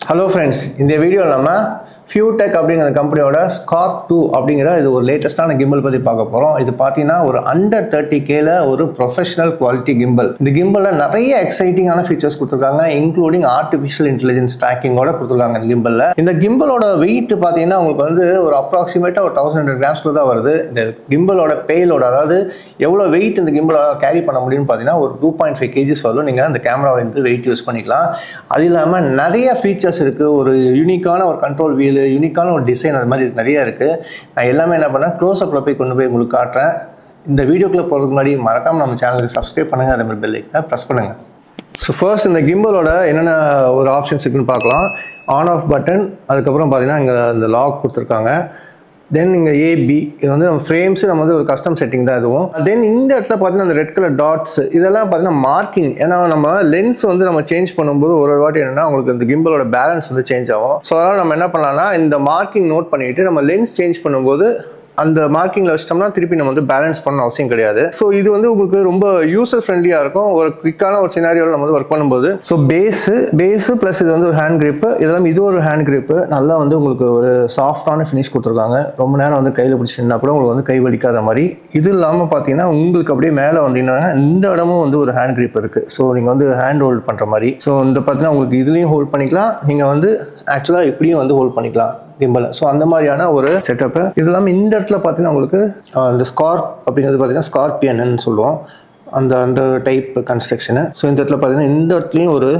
hello friends இந்த வீடியோவில் நம்ம ஃபியூடெக் அப்படிங்கிற கம்பெனியோட ஸ்கார்ப் டூ அப்படிங்கிற இது ஒரு லேட்டஸ்டான கிம்பிள் பற்றி பார்க்க போகிறோம் இது பார்த்தீங்கன்னா ஒரு அண்டர் தேர்ட்டி கேல ஒரு ப்ரொஃபஷனல் குவாலிட்டி கிம்பிள் இந்த கிம்பிளில் நிறைய எக்ஸைட்டிங்கான ஃபீச்சர்ஸ் கொடுத்துருக்காங்க இன்க்ளூடிங் ஆர்டிஃபிஷியல் இன்டெலிஜென்ஸ் ட்ராக்கிங்கோட கொடுத்துருக்காங்க இந்த கிம்பிளில் இந்த கிம்பிளோட வெயிட் பார்த்தீங்கன்னா உங்களுக்கு வந்து ஒரு அப்ராக்சிமேட்டாக ஒரு தௌசண்ட் ஹண்ட்ரட் கிராம்ஸ்க்குள்ள தான் வருது இந்த கிம்பிளோட பேலோட அதாவது எவ்வளோ வெயிட் இந்த கிம்பிளால் கேரி பண்ண முடியும்னு பார்த்தீங்கன்னா ஒரு டூ பாயிண்ட் ஃபைவ் கேஜிஸ் வரலும் நீங்கள் அந்த கேமரா வந்து வெயிட் யூஸ் பண்ணிக்கலாம் அது இல்லாமல் நிறைய ஃபீச்சர்ஸ் இருக்குது ஒரு யூனிக்கான ஒரு கண்ட்ரோல் வீல் யூனிக்கான ஒரு டிசைன் அது மாதிரி நிறைய இருக்குது நான் எல்லாமே என்ன பண்ணேன் க்ளோஸ்அப்பில் போய் கொண்டு போய் உங்களுக்கு காட்டுறேன் இந்த வீடியோக்குள்ளே போகிறதுக்கு முன்னாடி மறக்காமல் நம்ம சேனலுக்கு சப்ஸ்கிரைப் பண்ணுங்கள் அதே மாதிரி பெல்லைக்கை ப்ரெஸ் பண்ணுங்கள் ஸோ ஃபர்ஸ்ட் இந்த கிம்பலோட என்னென்ன ஒரு ஆப்ஷன்ஸ் இருக்குன்னு பார்க்கலாம் ஆன் ஆஃப் பட்டன் அதுக்கப்புறம் பார்த்தீங்கன்னா இங்கே இந்த லாக் கொடுத்துருக்காங்க தென் இங்கே ஏபி இது வந்து நம்ம ஃப்ரேம்ஸ் நம்ம வந்து ஒரு கஸ்டம் செட்டிங் தான் இதுவும் தென் இந்த இடத்துல பார்த்தீங்கன்னா அந்த ரெட் கலர் டாட்ஸ் இதெல்லாம் பார்த்தீங்கன்னா மார்க்கிங் ஏன்னா நம்ம லென்ஸ் வந்து நம்ம சேஞ்ச் பண்ணும்போது ஒரு ஒரு வாட்டி என்னன்னா உங்களுக்கு இந்த கிம்பலோட பேலன்ஸ் வந்து சேஞ்ச் ஆகும் ஸோ அதனால் நம்ம என்ன பண்ணலாம்னா இந்த மார்க்கிங் நோட் பண்ணிட்டு நம்ம லென்ஸ் சேஞ்ச் பண்ணும்போது அந்த மார்க்கிங்கில் வச்சிட்டோம்னா திருப்பி நம்ம வந்து பேலன்ஸ் பண்ண அவசியம் கிடையாது ஸோ இது வந்து உங்களுக்கு ரொம்ப யூசர் ஃப்ரெண்ட்லியாக இருக்கும் ஒரு குவிக்கான ஒரு சினாரியோவில் நம்ம வந்து ஒர்க் பண்ணும்போது ஸோ பேஸு பேஸு ப்ளஸ் இது வந்து ஒரு ஹேண்ட் கிரிப்பு இதெல்லாம் இது ஒரு ஹேண்ட் கிரிப்பு நல்லா வந்து உங்களுக்கு ஒரு சாஃப்டான ஃபினிஷ் கொடுத்துருக்காங்க ரொம்ப நேரம் வந்து கையில் பிடிச்சிருந்தா கூட உங்களுக்கு வந்து கை வலிக்காத மாதிரி இது இல்லாமல் பார்த்தீங்கன்னா உங்களுக்கு அப்படியே மேலே வந்தீங்கன்னா இந்த இடமும் வந்து ஒரு ஹேண்ட் கிரிப் இருக்குது ஸோ நீங்கள் வந்து ஹேண்ட் ஹோல்ட் பண்ணுற மாதிரி ஸோ இந்த பார்த்தீங்கன்னா உங்களுக்கு இதுலேயும் ஹோல்ட் பண்ணிக்கலாம் நீங்கள் வந்து ஆக்சுவலாக இப்படியும் வந்து ஹோல்ட் பண்ணிக்கலாம் கிம்பலை ஸோ அந்த மாதிரியான ஒரு செட்டப்பு இது இல்லாமல் இந்த இடத்துல பார்த்தீங்கன்னா உங்களுக்கு அஹ், இந்த ஸ்கார்ப் அப்படிங்கிறது பார்த்தீங்கன்னா ஸ்கார்பியன்னு சொல்லுவோம் அந்த அந்த டைப் கன்ஸ்ட்ரக்ஷனு ஸோ இந்த இடத்துல பார்த்தீங்கன்னா இந்த இடத்துலையும் ஒரு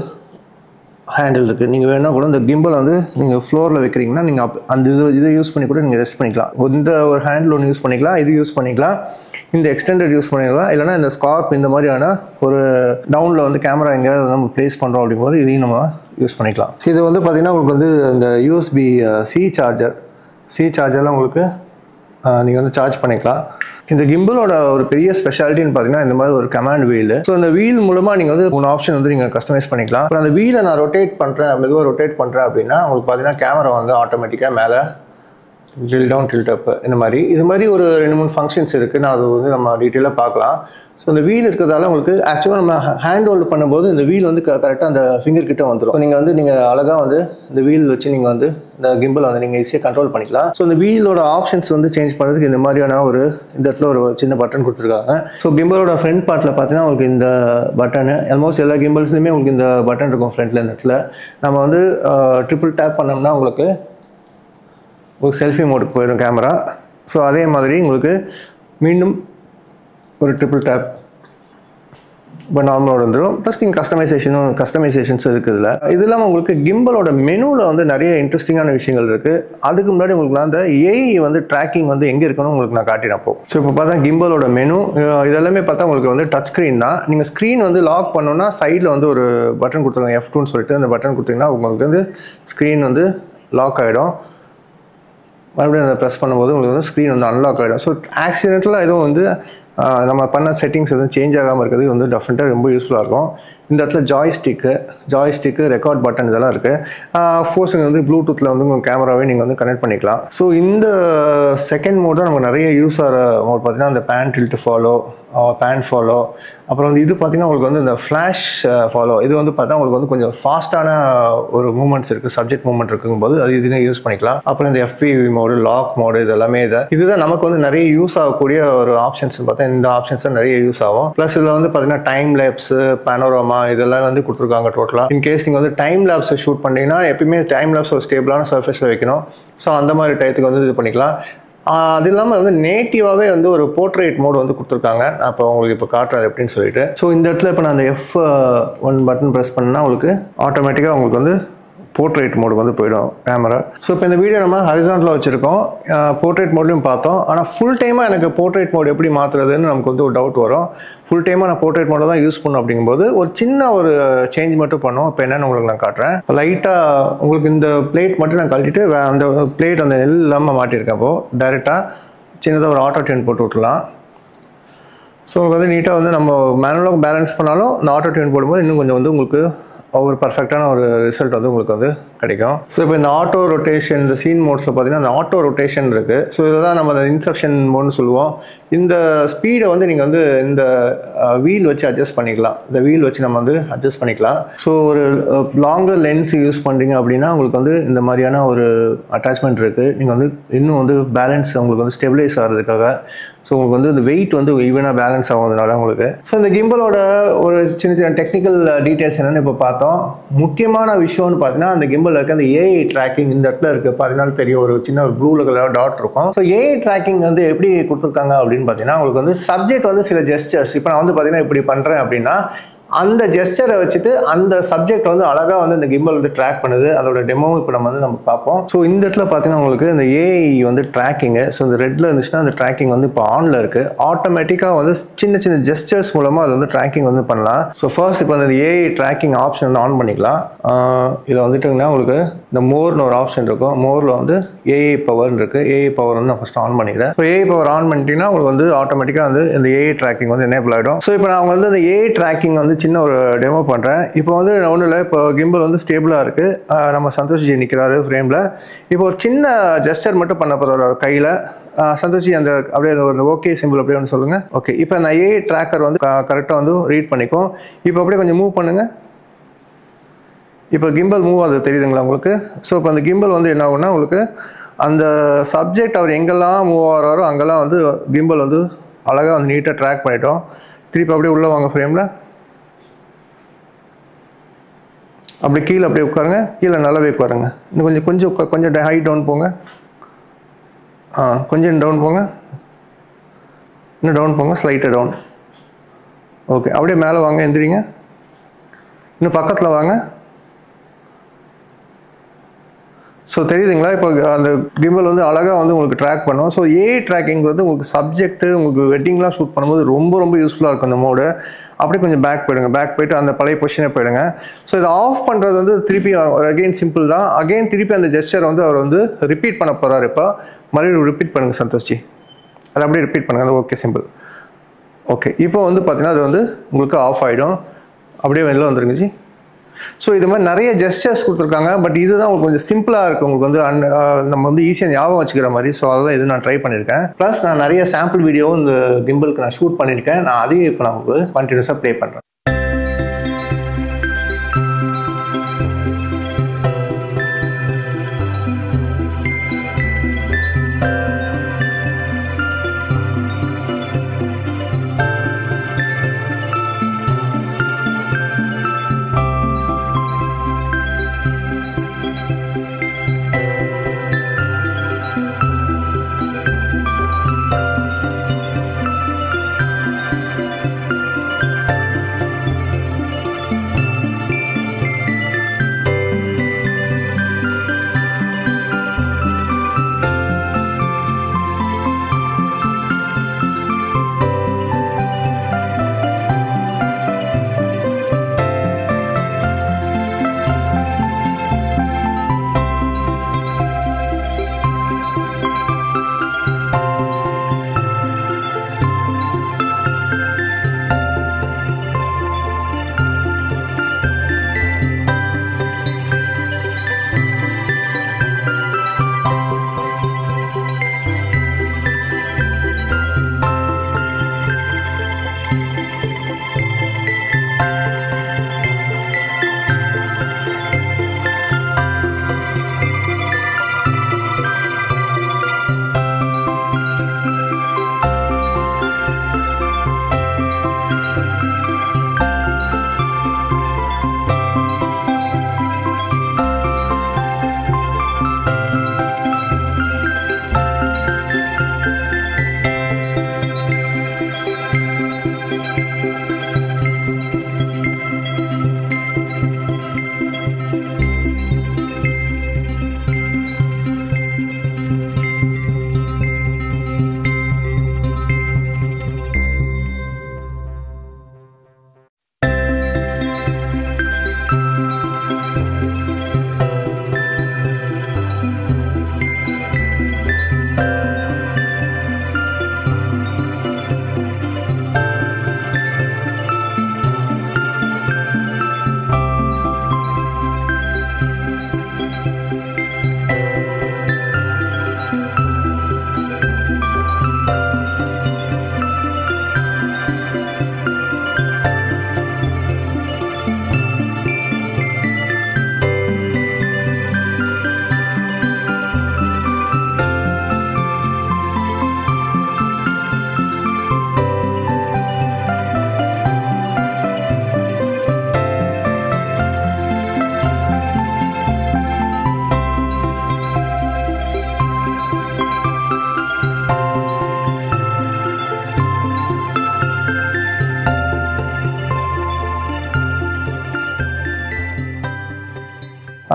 ஹேண்டில் இருக்குது நீங்கள் வேணா கூட இந்த கிம்பல் வந்து நீங்கள் ஃப்ளோரில் வைக்கிறீங்கன்னா நீங்கள் அப் அந்த இது இதை யூஸ் பண்ணி கூட நீங்கள் ரெஸ்ட் பண்ணிக்கலாம் இந்த ஒரு ஹேண்டில் ஒன்று யூஸ் பண்ணிக்கலாம் இது யூஸ் பண்ணிக்கலாம் இந்த எக்ஸ்டெண்டட் யூஸ் பண்ணிக்கலாம் இல்லைனா இந்த ஸ்கார்ப் இந்த மாதிரியான ஒரு டவுனில் வந்து கேமரா எங்கேயாவது நம்ம ப்ளேஸ் பண்ணுறோம் அப்படிங்கும்போது இதையும் நம்ம யூஸ் பண்ணிக்கலாம் இது வந்து பார்த்திங்கன்னா உங்களுக்கு வந்து இந்த யூஎஸ்பி சி சார்ஜர் சி சார்ஜர்லாம் உங்களுக்கு நீங்கள் வந்து சார்ஜ் பண்ணிக்கலாம் இந்த கிம்பிளோட ஒரு பெரிய ஸ்பெஷாலிட்டின்னு பார்த்தீங்கன்னா இந்த மாதிரி ஒரு கமாண்ட் வீல் ஸோ இந்த வீல் மூலமாக நீங்கள் வந்து மூணு ஆப்ஷன் வந்து நீங்கள் கஸ்டமைஸ் பண்ணிக்கலாம் அப்புறம் அந்த வீலை நான் ரொட்டேட் பண்ணுறேன் மெதுவாக ரொட்டேட் பண்ணுறேன் அப்படின்னா உங்களுக்கு பார்த்தீங்கன்னா கேமரா வந்து ஆட்டோமேட்டிக்காக மேலே ட்ரில் டவுன் டில்ட் அப் இந்த மாதிரி இது மாதிரி ஒரு ரெண்டு மூணு ஃபங்க்ஷன்ஸ் இருக்குது நான் அது வந்து நம்ம டீட்டெயிலாக பார்க்கலாம் ஸோ இந்த வீல் இருக்கிறதால உங்களுக்கு ஆக்சுவலாக நம்ம ஹேண்ட் ஹோல்டு பண்ணும்போது இந்த வீல் வந்து கரெக்டாக அந்த ஃபிங்கர் கிட்ட வந்துடும் நீங்கள் வந்து நீங்கள் அழகாக வந்து இந்த வீல் வச்சு நீங்கள் வந்து இந்த கிம்பிள் வந்து நீங்கள் ஈஸியாக கண்ட்ரோல் பண்ணிக்கலாம் ஸோ இந்த வீலோட ஆப்ஷன்ஸ் வந்து சேஞ்ச் பண்ணுறதுக்கு இந்த மாதிரியான ஒரு இந்த இடத்துல ஒரு சின்ன பட்டன் கொடுத்துருக்காங்க ஸோ கிம்பிளோட ஃப்ரண்ட் பார்ட்டில் பார்த்தீங்கன்னா உங்களுக்கு இந்த பட்டனு ஆல்மோஸ்ட் எல்லா கிம்பிள்ஸ்லையுமே உங்களுக்கு இந்த பட்டன் இருக்கும் ஃப்ரண்ட்டில் இந்த இடத்துல நம்ம வந்து ட்ரிபிள் டேப் பண்ணோம்னா உங்களுக்கு ஒரு செல்ஃபி மோடுக்கு போயிடும் கேமரா ஸோ அதே மாதிரி உங்களுக்கு மீண்டும் ஒரு ட்ரிபிள் டேப் இப்போ நார்மலோட வந்துடும் ப்ளஸ் நீங்கள் கஸ்டமைசேஷனும் கஸ்டமைசேஷன்ஸ் இருக்குது இதில் இது இல்லாமல் உங்களுக்கு கிம்பலோட மெனுவில் வந்து நிறைய இன்ட்ரெஸ்டிங்கான விஷயங்கள் இருக்குது அதுக்கு முன்னாடி உங்களுக்கு நான் அந்த ஏஐ வந்து ட்ராக்கிங் வந்து எங்கே இருக்கணும் உங்களுக்கு நான் காட்டினேன் அப்போ ஸோ இப்போ பார்த்தா கிம்பலோட மெனு இதெல்லாமே பார்த்தா உங்களுக்கு வந்து டச் ஸ்க்ரீன் தான் நீங்கள் ஸ்க்ரீன் வந்து லாக் பண்ணோன்னா சைடில் வந்து ஒரு பட்டன் கொடுத்துருக்காங்க எஃப் டூன்னு சொல்லிட்டு அந்த பட்டன் கொடுத்தீங்கன்னா உங்களுக்கு வந்து ஸ்க்ரீன் வந்து லாக் ஆகிடும் மறுபடியும் அதை ப்ரெஸ் பண்ணும்போது உங்களுக்கு வந்து ஸ்க்ரீன் வந்து அன்லாக் ஆகிடும் ஸோ ஆக்சிடென்டலாக எதுவும் வந்து ஆஹ், நம்ம பண்ண செட்டிங்ஸ் எதுவும் சேஞ்ச் ஆகாமல் இருக்கிறது வந்து டெஃபினட்டாக ரொம்ப யூஸ்ஃபுல்லாக இருக்கும் இந்த இடத்துல ஜாய்ஸ்டிக்கு ஜாய்ஸ்டிக்கு ரெக்கார்ட் பட்டன் இதெல்லாம் இருக்குது ஃபோர்ஸுங்க வந்து ப்ளூடூத்தில் வந்து உங்கள் கேமராவே நீங்கள் வந்து கனெக்ட் பண்ணிக்கலாம் ஸோ இந்த செகண்ட் மோட் தான் நமக்கு நிறைய யூஸ் ஆகிற மோட் பார்த்தீங்கன்னா அந்த pan tilt follow pan follow அப்புறம் வந்து இது பார்த்தீங்கன்னா உங்களுக்கு வந்து இந்த ஃப்ளாஷ் ஃபாலோ இது வந்து பார்த்தா உங்களுக்கு வந்து கொஞ்சம் ஃபாஸ்ட்டான ஒரு மூமெண்ட்ஸ் இருக்குது சப்ஜெக்ட் மூமெண்ட் இருக்கும்போது அது இதுனே யூஸ் பண்ணிக்கலாம் அப்புறம் இந்த எஃபிவி மோடு லாக் மோடு இது எல்லாமே இது இதுதான் நமக்கு வந்து நிறைய யூஸ் ஆகக்கூடிய ஒரு ஆப்ஷன்ஸ் பார்த்தா இந்த ஆப்ஷன்ஸ் நிறைய யூஸ் ஆகும் ப்ளஸ் இதில் வந்து பார்த்தீங்கன்னா டைம் லேப்ஸ் பேனோராமா இதெல்லாம் வந்து கொடுத்துருக்காங்க டோட்டலாக இன் கேஸ் நீங்கள் வந்து டைம் லேப்ஸை ஷூட் பண்ணீங்கன்னா எப்பயுமே டைம் லேப்ஸ் ஒரு ஸ்டேபிளான சர்ஃபேஸில் வைக்கணும் ஸோ அந்த மாதிரி டயத்துக்கு வந்து இது பண்ணிக்கலாம் ஆஹ் அது இல்லாமல் வந்து நேட்டிவாகவே வந்து ஒரு போர்ட்ரேட் மோட் வந்து கொடுத்துருக்காங்க நான் இப்போ உங்களுக்கு இப்போ காட்டுறது எப்படின்னு சொல்லிட்டு ஸோ இந்த இடத்துல இப்போ நான் அந்த எஃப் ஒன் பட்டன் ப்ரெஸ் பண்ணால் உங்களுக்கு ஆட்டோமேட்டிக்காக உங்களுக்கு வந்து போர்ட்ரேட் மோடு வந்து போயிடும் கேமரா ஸோ இப்போ இந்த வீடியோ நம்ம ஹரிசாண்டில் வச்சுருக்கோம் போர்ட்ரேட் மோட்லையும் பார்த்தோம் ஆனால் ஃபுல் டைமாக எனக்கு போர்ட்ரேட் மோட் எப்படி மாற்றுறதுன்னு நமக்கு வந்து ஒரு டவுட் வரும் ஃபுல் டைமாக நான் போர்ட்ரேட் மோட தான் யூஸ் பண்ணும் அப்படிங்கும்போது ஒரு சின்ன ஒரு சேஞ்ச் மட்டும் பண்ணோம் இப்போ என்னன்னு உங்களுக்கு நான் காட்டுறேன் லைட்டாக உங்களுக்கு இந்த பிளேட் மட்டும் நான் கழட்டிட்டு வே- அந்த பிளேட் அந்த எல் இல்லாமல் மாட்டியிருக்கேன் அப்போது டைரெக்டாக சின்னதாக ஒரு ஆட்டோ டியூன் போட்டு விட்டுலாம் ஸோ உங்களுக்கு வந்து நீட்டாக வந்து நம்ம மேனுவலாக பேலன்ஸ் பண்ணாலும் இந்த ஆட்டோ டியூன் போடும்போது இன்னும் கொஞ்சம் வந்து உங்களுக்கு ஒரு பர்ஃபெக்டான ஒரு ரிசல்ட் வந்து உங்களுக்கு வந்து கிடைக்கும் ஸோ இப்போ இந்த ஆட்டோ ரொட்டேஷன் இந்த சீன் மோட்ஸில் பார்த்தீங்கன்னா அந்த ஆட்டோ ரொட்டேஷன் இருக்குது ஸோ இதில் தான் நம்ம அந்த இன்செப்ஷன் மோட்னு சொல்லுவோம் இந்த ஸ்பீடை வந்து நீங்கள் வந்து இந்த வீல் வச்சு அட்ஜஸ்ட் பண்ணிக்கலாம் இந்த வீல் வச்சு நம்ம வந்து அட்ஜஸ்ட் பண்ணிக்கலாம் ஸோ ஒரு லாங்கர் லென்ஸ் யூஸ் பண்ணுறீங்க அப்படின்னா உங்களுக்கு வந்து இந்த மாதிரியான ஒரு அட்டாச்மெண்ட் இருக்குது நீங்கள் வந்து இன்னும் வந்து பேலன்ஸ் உங்களுக்கு வந்து ஸ்டெபிலைஸ் ஆகிறதுக்காக ஸோ உங்களுக்கு வந்து இந்த வெயிட் வந்து ஈவனாக பேலன்ஸ் ஆகுறதுனால உங்களுக்கு ஸோ இந்த கிம்பலோட ஒரு சின்ன சின்ன டெக்னிக்கல் டீட்டெயில்ஸ் என்னென்னு இப்போ பார்த்தோம் முக்கியமான விஷயம்னு பார்த்தீங்கன்னா அந்த கிம்பல் இருக்க அந்த ஏஐ ட்ராக்கிங் இந்த இடத்துல இருக்குது பார்த்தீங்கன்னா தெரியும் ஒரு சின்ன ஒரு ப்ளூ கலர் டாட் இருக்கும் ஸோ ஏஐ ட்ராக்கிங் வந்து எப்படி கொடுத்துருக்காங்க அப்படின்னு பார்த்தீங்கன்னா உங்களுக்கு வந்து சப்ஜெக்ட் வந்து சில ஜெஸ்டர்ஸ் இப்போ நான் வந்து பார்த்தீங்கன்னா இப்படி பண்ணுறேன் அப்படின்னா அந்த ஜெஸ்டரை வச்சுட்டு அந்த சப்ஜெக்ட் வந்து அழகாக வந்து இந்த கிம்பல் வந்து ட்ராக் பண்ணுது அதோட டெமோவும் இப்போ நம்ம வந்து நம்ம பார்ப்போம் ஸோ இந்த இடத்துல பார்த்தீங்கன்னா உங்களுக்கு இந்த ஏஐ வந்து ட்ராக்கிங்கு ஸோ இந்த ரெட்டில் இருந்துச்சுன்னா அந்த ட்ராக்கிங் வந்து இப்போ ஆனில் இருக்குது ஆட்டோமேட்டிக்காக வந்து சின்ன சின்ன ஜெஸ்டர்ஸ் மூலமாக அது வந்து ட்ராக்கிங் வந்து பண்ணலாம் ஸோ ஃபர்ஸ்ட் இப்போ அந்த ஏஐ ட்ராக்கிங் ஆப்ஷன் வந்து ஆன் பண்ணிக்கலாம் இதில் வந்துட்டுங்கன்னா உங்களுக்கு இந்த மோர்னு ஒரு ஆப்ஷன் இருக்கும் மோரில் வந்து ஏஐ பவர்னு இருக்குது ஏஐ பவர் வந்து நான் ஃபஸ்ட் ஆன் பண்ணிக்கிறேன் ஸோ ஏஐ பவர் ஆன் பண்ணிட்டீங்கன்னா உங்களுக்கு வந்து ஆட்டோமேட்டிக்காக வந்து இந்த ஏஐ ட்ராக்கிங் வந்து எனேபிள் ஆகிடும் ஸோ இப்போ நான் வந்து இந்த ஏஐ ட்ராக்கிங் வந்து சின்ன ஒரு டெமோ பண்ணுறேன் இப்போ வந்து ஒன்றும் இல்லை இப்போ கிம்பிள் வந்து ஸ்டேபிளாக இருக்குது நம்ம சந்தோஷ்ஜி நிற்கிறாரு ஃப்ரேமில் இப்போ ஒரு சின்ன ஜெஸ்டர் மட்டும் பண்ண போகிற கையில் சந்தோஷி அந்த அப்படியே அந்த ஓகே சிம்பிள் அப்படியே ஒன்று சொல்லுங்கள் ஓகே இப்போ அந்த ஏஐ ட்ராக்கர் வந்து கரெக்டாக வந்து ரீட் பண்ணிக்கும் இப்போ அப்படியே கொஞ்சம் மூவ் பண்ணுங்கள் இப்போ கிம்பல் மூவ் ஆகுது தெரியுதுங்களா உங்களுக்கு ஸோ இப்போ அந்த கிம்பல் வந்து என்ன ஆகும்னா உங்களுக்கு அந்த சப்ஜெக்ட் அவர் எங்கெல்லாம் மூவ் ஆகிறாரோ அங்கெல்லாம் வந்து கிம்பல் வந்து அழகாக வந்து நீட்டாக ட்ராக் பண்ணிட்டோம் திருப்பி அப்படியே உள்ளே வாங்க ஃப்ரேமில் அப்படி கீழே அப்படியே உட்காருங்க கீழே நல்லாவே உட்காருங்க இன்னும் கொஞ்சம் கொஞ்சம் உட்கா- கொஞ்சம் ஹை டவுன் போங்க ஆ கொஞ்சம் டவுன் போங்க இன்னும் டவுன் போங்க ஸ்லைட்டாக டவுன் ஓகே அப்படியே மேலே வாங்க எந்திரிங்க இன்னும் பக்கத்தில் வாங்க ஸோ தெரியுதுங்களா இப்போ அந்த கிம்பல் வந்து அழகாக வந்து உங்களுக்கு ட்ராக் பண்ணும் ஸோ ஏ ட்ராக்கிங்கிறது உங்களுக்கு சப்ஜெக்ட்டு உங்களுக்கு வெட்டிங்லாம் ஷூட் பண்ணும்போது ரொம்ப ரொம்ப யூஸ்ஃபுல்லாக இருக்கும் இந்த மோடு அப்படியே கொஞ்சம் பேக் போயிடுங்க பேக் போயிட்டு அந்த பழைய பொசிஷனே போயிடுங்க ஸோ இதை ஆஃப் பண்ணுறது வந்து திருப்பி அகைன் சிம்பிள் தான் அகைன் திருப்பி அந்த ஜெஸ்டர் வந்து அவர் வந்து ரிப்பீட் பண்ண போகிறார் இப்போ மறுபடியும் ரிப்பீட் பண்ணுங்கள் சந்தோஷ்ஜி அதை அப்படியே ரிப்பீட் பண்ணுங்கள் அது ஓகே சிம்பிள் ஓகே இப்போ வந்து பார்த்தீங்கன்னா அது வந்து உங்களுக்கு ஆஃப் ஆகிடும் அப்படியே வெளில வந்துருங்க ஜி ஸோ இது மாதிரி நிறைய ஜெஸ்டர்ஸ் கொடுத்துருக்காங்க பட் இதுதான் உங்களுக்கு கொஞ்சம் சிம்பிளாக இருக்குது உங்களுக்கு வந்து அன் நம்ம வந்து ஈஸியாக ஞாபகம் வச்சுக்கிற மாதிரி ஸோ அதான் இது நான் ட்ரை பண்ணியிருக்கேன் ப்ளஸ் நான் நிறைய சாம்பிள் வீடியோவும் இந்த கிம்பிளுக்கு நான் ஷூட் பண்ணியிருக்கேன் நான் அதையும் இப்போ நான் உங்களுக்கு கண்டினியூஸாக ப்ளே பண்ணுறேன்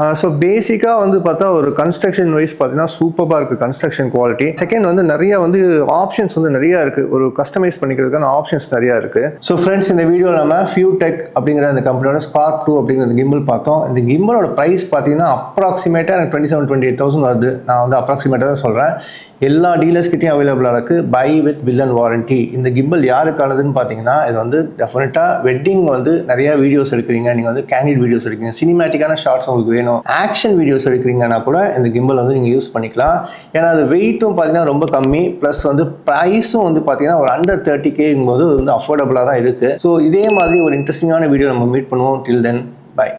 ஸோ பேசிக்காக வந்து பார்த்தா ஒரு கன்ஸ்ட்ரக்ஷன் வைஸ் பார்த்தீங்கன்னா சூப்பராக இருக்குது கன்ஸ்ட்ரக்ஷன் குவாலிட்டி செகண்ட் வந்து நிறைய வந்து ஆப்ஷன்ஸ் வந்து நிறைய இருக்குது ஒரு கஸ்டமைஸ் பண்ணிக்கிறதுக்கான ஆப்ஷன்ஸ் நிறையா இருக்குது ஸோ ஃப்ரெண்ட்ஸ் இந்த வீடியோ நம்ம ஃபியூ டெக் அப்படிங்கிற அந்த கம்பெனியோட ஸ்கார்ப் டூ அப்படிங்கிற கிம்பிள் பார்த்தோம் இந்த கிம்பிளோட ப்ரைஸ் பார்த்தீங்கன்னா அப்ராக்சிமேட்டாக எனக்கு twenty seven twenty eight thousand வருது நான் வந்து அப்ராக்சிமேட்டாக தான் சொல்கிறேன் எல்லா டீலர்ஸ்கிட்டையும் அவைலபிளாக இருக்குது buy with bill and warranty இந்த கிம்பிள் யாருக்கானதுன்னு பார்த்தீங்கன்னா இது வந்து டெஃபினட்டாக வெட்டிங் வந்து நிறைய வீடியோஸ் எடுக்கிறீங்க நீங்கள் வந்து கேண்டிட் வீடியோஸ் எடுக்கிறீங்க சினிமேட்டிக்கான ஷார்ட்ஸ் உங்களுக்கு வேணும் ஆக்ஷன் வீடியோஸ் எடுக்கிறீங்கன்னா கூட இந்த கிம்பிள் வந்து நீங்கள் யூஸ் பண்ணிக்கலாம் ஏன்னா அது வெயிட்டும் பார்த்தீங்கன்னா ரொம்ப கம்மி ப்ளஸ் வந்து ப்ரைஸும் வந்து பார்த்தீங்கன்னா ஒரு அண்டர் தேர்ட்டி கேங்கும் போது வந்து அஃபோர்டபுளாக தான் இருக்குது ஸோ இதே மாதிரி ஒரு இன்ட்ரெஸ்டிங்கான வீடியோ நம்ம மீட் பண்ணுவோம் டில் தென்